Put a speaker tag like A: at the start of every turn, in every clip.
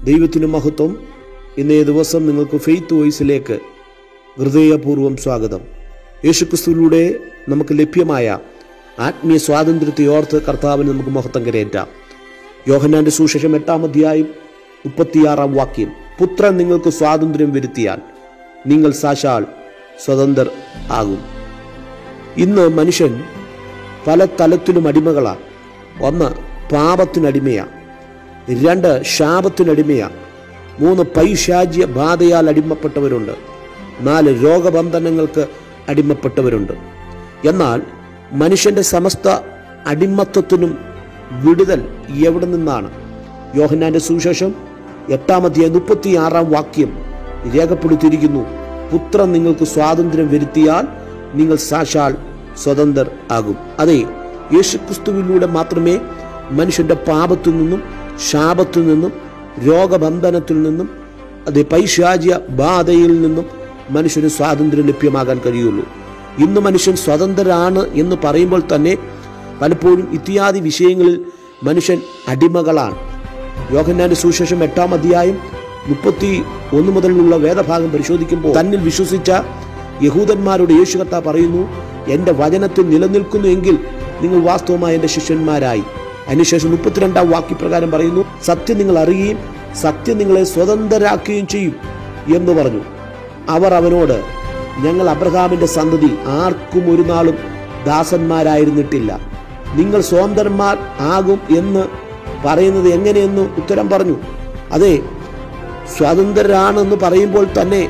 A: ദൈവത്തിന് മഹത്വം ഇന്നേ ദിവസം നിങ്ങൾക്ക് ഫെയ്ത്ത് വോയിസിലേക്ക് ഹൃദയപൂർവ്വം സ്വാഗതം യേശുക്രിസ്തുവിലൂടെ നമുക്ക് ലഭ്യമായ ആത്മീയ സ്വാതന്ത്ര്യത്തെ ഓർത്ത് കർത്താവിന് നമുക്ക് മഹത്വം കരയേറ്റാം യോഹന്നാന്റെ സുശേഷം എട്ടാം അധ്യായം മുപ്പത്തിയാറാം വാക്യം പുത്രൻ നിങ്ങൾക്ക് സ്വാതന്ത്ര്യം വരുത്തിയാൽ നിങ്ങൾ സാക്ഷാൽ സ്വതന്ത്രർ ആകും ഇന്ന് മനുഷ്യൻ പല തലത്തിലും അടിമകളാണ് ഒന്ന് പാപത്തിനടിമയാണ് രണ്ട് ശാപത്തിനടിമയാണ് മൂന്ന് പൈശാചിയ ബാധയാൽ അടിമപ്പെട്ടവരുണ്ട് നാല് രോഗബന്ധനങ്ങൾക്ക് അടിമപ്പെട്ടവരുണ്ട് എന്നാൽ മനുഷ്യന്റെ സമസ്ത അടിമത്വത്തിനും വിടുതൽ എവിടെ നിന്നാണ് യോഹന്നാന്റെ സുവിശേഷം എട്ടാം അധ്യായം മുപ്പത്തി ആറാം വാക്യം രേഖപ്പെടുത്തിയിരിക്കുന്നു പുത്രൻ നിങ്ങൾക്ക് സ്വാതന്ത്ര്യം വരുത്തിയാൽ നിങ്ങൾ സാക്ഷാൽ സ്വതന്ത്രർ ആകും അതെ യേശുക്രിസ്തുവിലൂടെ മാത്രമേ മനുഷ്യന്റെ പാപത്തിൽ നിന്നും ശാപത്തിൽ നിന്നും രോഗബന്ധനത്തിൽ നിന്നും അതെ പൈശാചിയ ബാധയിൽ നിന്നും മനുഷ്യന് സ്വാതന്ത്ര്യം ലഭ്യമാകാൻ കഴിയുള്ളൂ ഇന്ന് മനുഷ്യൻ സ്വതന്ത്രരാണ് എന്ന് പറയുമ്പോൾ തന്നെ പലപ്പോഴും ഇത്യാദി വിഷയങ്ങളിൽ മനുഷ്യൻ അടിമകളാണ് യോഹന്നാന്റെ സുവിശേഷം എട്ടാം അധ്യായം മുപ്പത്തി ഒന്ന് മുതലുള്ള വേദഭാഗം പരിശോധിക്കുമ്പോൾ തന്നിൽ വിശ്വസിച്ച യഹൂദന്മാരോട് യേശു കർത്ത പറയുന്നു എന്റെ വചനത്തിൽ നിലനിൽക്കുന്നു എങ്കിൽ നിങ്ങൾ വാസ്തവമായ എന്റെ ശിഷ്യന്മാരായി അതിനുശേഷം മുപ്പത്തിരണ്ടാം വാക്യപ്രകാരം പറയുന്നു സത്യം നിങ്ങൾ അറിയുകയും സത്യം നിങ്ങളെ സ്വതന്ത്രരാക്കുകയും ചെയ്യും എന്ന് പറഞ്ഞു അവർ അവനോട് ഞങ്ങൾ അബ്രഹാമിന്റെ സന്തതി ആർക്കും ഒരു നാളും ദാസന്മാരായിരുന്നിട്ടില്ല നിങ്ങൾ സ്വതന്ത്രന്മാർ ആകും എന്ന് പറയുന്നത് എങ്ങനെയെന്ന് ഉത്തരം പറഞ്ഞു അതെ സ്വതന്ത്രരാണെന്ന് പറയുമ്പോൾ തന്നെ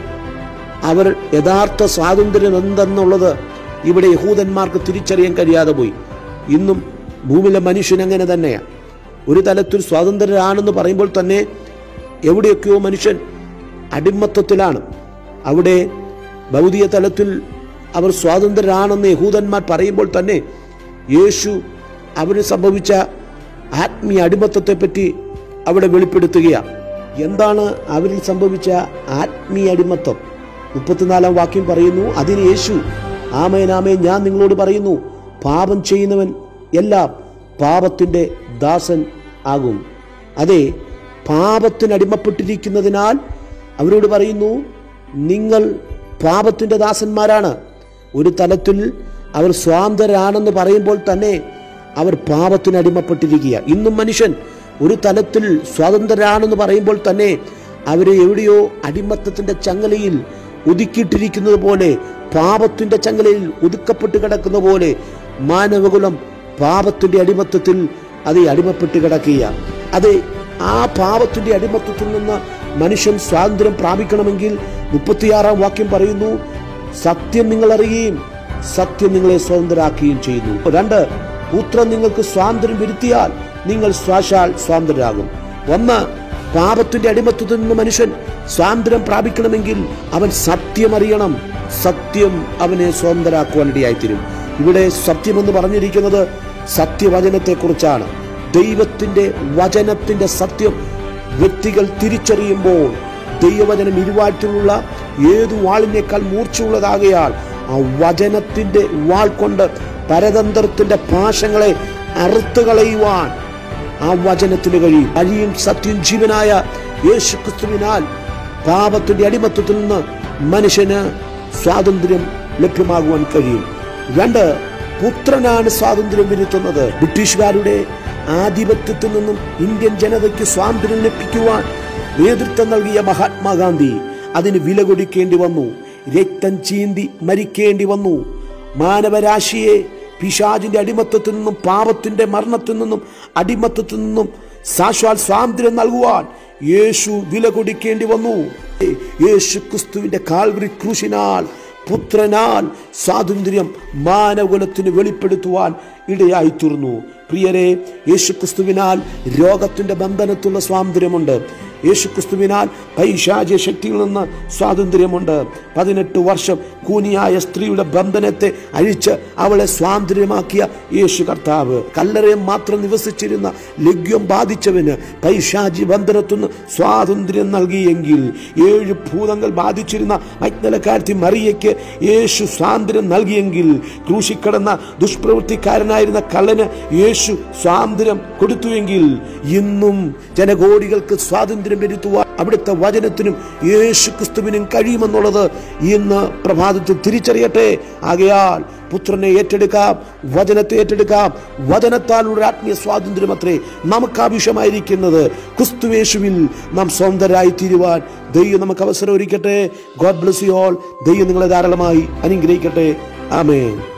A: അവർ യഥാർത്ഥ സ്വാതന്ത്ര്യം എന്തെന്നുള്ളത് ഇവിടെ യഹൂദന്മാർക്ക് തിരിച്ചറിയാൻ കഴിയാതെ പോയി ഇന്നും ഭൂമിയിലെ മനുഷ്യൻ അങ്ങനെ തന്നെയാണ് ഒരു തലത്തിൽ സ്വാതന്ത്രരാണെന്ന് പറയുമ്പോൾ തന്നെ എവിടെയൊക്കെയോ മനുഷ്യൻ അടിമത്വത്തിലാണ് അവിടെ ഭൗതിക തലത്തിൽ അവർ സ്വാതന്ത്രരാണെന്ന് യഹൂദന്മാർ പറയുമ്പോൾ തന്നെ യേശു അവന് സംഭവിച്ച ആത്മീയ അടിമത്വത്തെപ്പറ്റി അവിടെ വെളിപ്പെടുത്തുകയാണ് എന്താണ് അവരിൽ സംഭവിച്ച ആത്മീയ അടിമത്വം മുപ്പത്തിനാലാം വാക്യം പറയുന്നു അതിന് യേശു ആമേനാമേ ഞാൻ നിങ്ങളോട് പറയുന്നു പാപം ചെയ്യുന്നവൻ എല്ലാം പാപത്തിന്റെ ദാസൻ ആകും അതെ പാപത്തിന് അടിമപ്പെട്ടിരിക്കുന്നതിനാൽ അവരോട് പറയുന്നു നിങ്ങൾ പാപത്തിന്റെ ദാസന്മാരാണ് ഒരു തലത്തിൽ അവർ സ്വാതന്ത്രരാണെന്ന് പറയുമ്പോൾ തന്നെ അവർ പാപത്തിന് അടിമപ്പെട്ടിരിക്കുക ഇന്നും മനുഷ്യൻ ഒരു തലത്തിൽ സ്വതന്ത്രരാണെന്ന് പറയുമ്പോൾ തന്നെ അവരെ എവിടെയോ അടിമത്തത്തിന്റെ ചങ്ങലയിൽ ഒതുക്കിയിട്ടിരിക്കുന്നത് പോലെ പാപത്തിന്റെ ചങ്ങലയിൽ ഒതുക്കപ്പെട്ട് കിടക്കുന്ന പോലെ മാനവകുലം പാപത്തിന്റെ അടിമത്തത്തിൽ അത് അടിമപ്പെട്ട് കിടക്കുക അതെ ആ പാപത്തിന്റെ അടിമത്തത്തിൽ നിന്ന് മനുഷ്യൻ സ്വാതന്ത്ര്യം പ്രാപിക്കണമെങ്കിൽ മുപ്പത്തിയാറാം വാക്യം പറയുന്നു സത്യം നിങ്ങൾ അറിയുകയും സത്യം നിങ്ങളെ സ്വതന്ത്രരാക്കുകയും ചെയ്യുന്നു രണ്ട് പുത്രൻ നിങ്ങൾക്ക് സ്വാതന്ത്ര്യം വരുത്തിയാൽ നിങ്ങൾ സ്വാശാൽ സ്വാതന്ത്രരാകും ഒന്ന് പാപത്തിന്റെ അടിമത്തത്തിൽ നിന്ന് മനുഷ്യൻ സ്വാതന്ത്ര്യം പ്രാപിക്കണമെങ്കിൽ അവൻ സത്യം അറിയണം സത്യം അവനെ സ്വതന്ത്രരാക്കുവാൻ ഇടയായിത്തീരും ഇവിടെ സത്യം എന്ന് പറഞ്ഞിരിക്കുന്നത് സത്യവചനത്തെക്കുറിച്ചാണ് ദൈവത്തിന്റെ വചനത്തിന്റെ സത്യം വ്യക്തികൾ തിരിച്ചറിയുമ്പോൾ ദൈവവചനം ഇരുവാറ്റിലുള്ള ഏതു വാളിനേക്കാൾ മൂർച്ചയുള്ളതാകയാൽ ആ വചനത്തിന്റെ വാൾ കൊണ്ട് പരതന്ത്രത്തിന്റെ പാശങ്ങളെ അറുത്തു കളയുവാൻ ആ വചനത്തിന് കഴിയും അഴിയും സത്യം ജീവനായ യേശു ക്രിസ്തുവിനാൽ പാപത്തിന്റെ അടിമത്വത്തിൽ നിന്ന് മനുഷ്യന് സ്വാതന്ത്ര്യം ലഭ്യമാകുവാൻ കഴിയും രണ്ട് പുത്രനാണ് സ്വാതന്ത്ര്യം വരുത്തുന്നത് ബ്രിട്ടീഷുകാരുടെ ആധിപത്യത്തിൽ നിന്നും ഇന്ത്യൻ ജനതയ്ക്ക് സ്വാതന്ത്ര്യം ലഭിക്കുവാൻ നേതൃത്വം നൽകിയ മഹാത്മാഗാന്ധി അതിന് വില കൊടുക്കേണ്ടി വന്നു രക്തം ചീന്തി മരിക്കേണ്ടി വന്നു മാനവരാശിയെ പിശാജിന്റെ അടിമത്തത്തിൽ നിന്നും പാപത്തിന്റെ മരണത്തിൽ നിന്നും അടിമത്തത്തിൽ നിന്നും സാക്ഷാൽ സ്വാതന്ത്ര്യം നൽകുവാൻ യേശു വില കൊടുക്കേണ്ടി വന്നു യേശു ക്രിസ്തുവിന്റെ കാൽവറി ക്രൂശിനാൽ പുത്രനാൽ സ്വാതന്ത്ര്യം മാനകുലത്തിന് വെളിപ്പെടുത്തുവാൻ ഇടയായിത്തീർന്നു പ്രിയരെ യേശുക്രിസ്തുവിനാൽ രോഗത്തിന്റെ ബന്ധനത്തുള്ള സ്വാതന്ത്ര്യമുണ്ട് യേശുക്രിസ്തുവിനാൽ പൈശാചിക ശക്തിയിൽ നിന്ന് സ്വാതന്ത്ര്യമുണ്ട് പതിനെട്ട് വർഷം കൂനിയായ സ്ത്രീയുടെ ബന്ധനത്തെ അഴിച്ച് അവളെ സ്വാതന്ത്ര്യമാക്കിയ യേശു കർത്താവ് കല്ലറയെ മാത്രം നിവസിച്ചിരുന്ന ലഗ്യം ബാധിച്ചവന് പൈശാചി ബന്ധനത്തുനിന്ന് സ്വാതന്ത്ര്യം നൽകിയെങ്കിൽ ഏഴ് ഭൂതങ്ങൾ ബാധിച്ചിരുന്ന മജ്ഞലക്കാരത്തി മറിയയ്ക്ക് യേശു സ്വാതന്ത്ര്യം നൽകിയെങ്കിൽ ക്രൂശിക്കടന്ന ദുഷ്പ്രവൃത്തിക്കാരനായിരുന്ന കള്ളന് യേശു സ്വാതന്ത്ര്യം കൊടുത്തുവെങ്കിൽ ഇന്നും ജനകോടികൾക്ക് സ്വാതന്ത്ര്യം സ്വാതന്ത്ര്യം വരുത്തുവാൻ അവിടുത്തെ വചനത്തിനും യേശു ക്രിസ്തുവിനും കഴിയുമെന്നുള്ളത് ഇന്ന് പ്രഭാതത്തിൽ തിരിച്ചറിയട്ടെ ആകയാൽ പുത്രനെ ഏറ്റെടുക്കാം വചനത്തെ ഏറ്റെടുക്കാം വചനത്താലുള്ള ആത്മീയ സ്വാതന്ത്ര്യം അത്രേ നമുക്ക് ആവശ്യമായിരിക്കുന്നത് ക്രിസ്തുവേശുവിൽ നാം സ്വന്തരായി തീരുവാൻ ദൈവം നമുക്ക് അവസരം ഒരുക്കട്ടെ ഗോഡ് ബ്ലസ് യു ഓൾ ദൈവം നിങ്ങളെ ധാരാളമായി അനുഗ്രഹിക്കട്ടെ ആമേൻ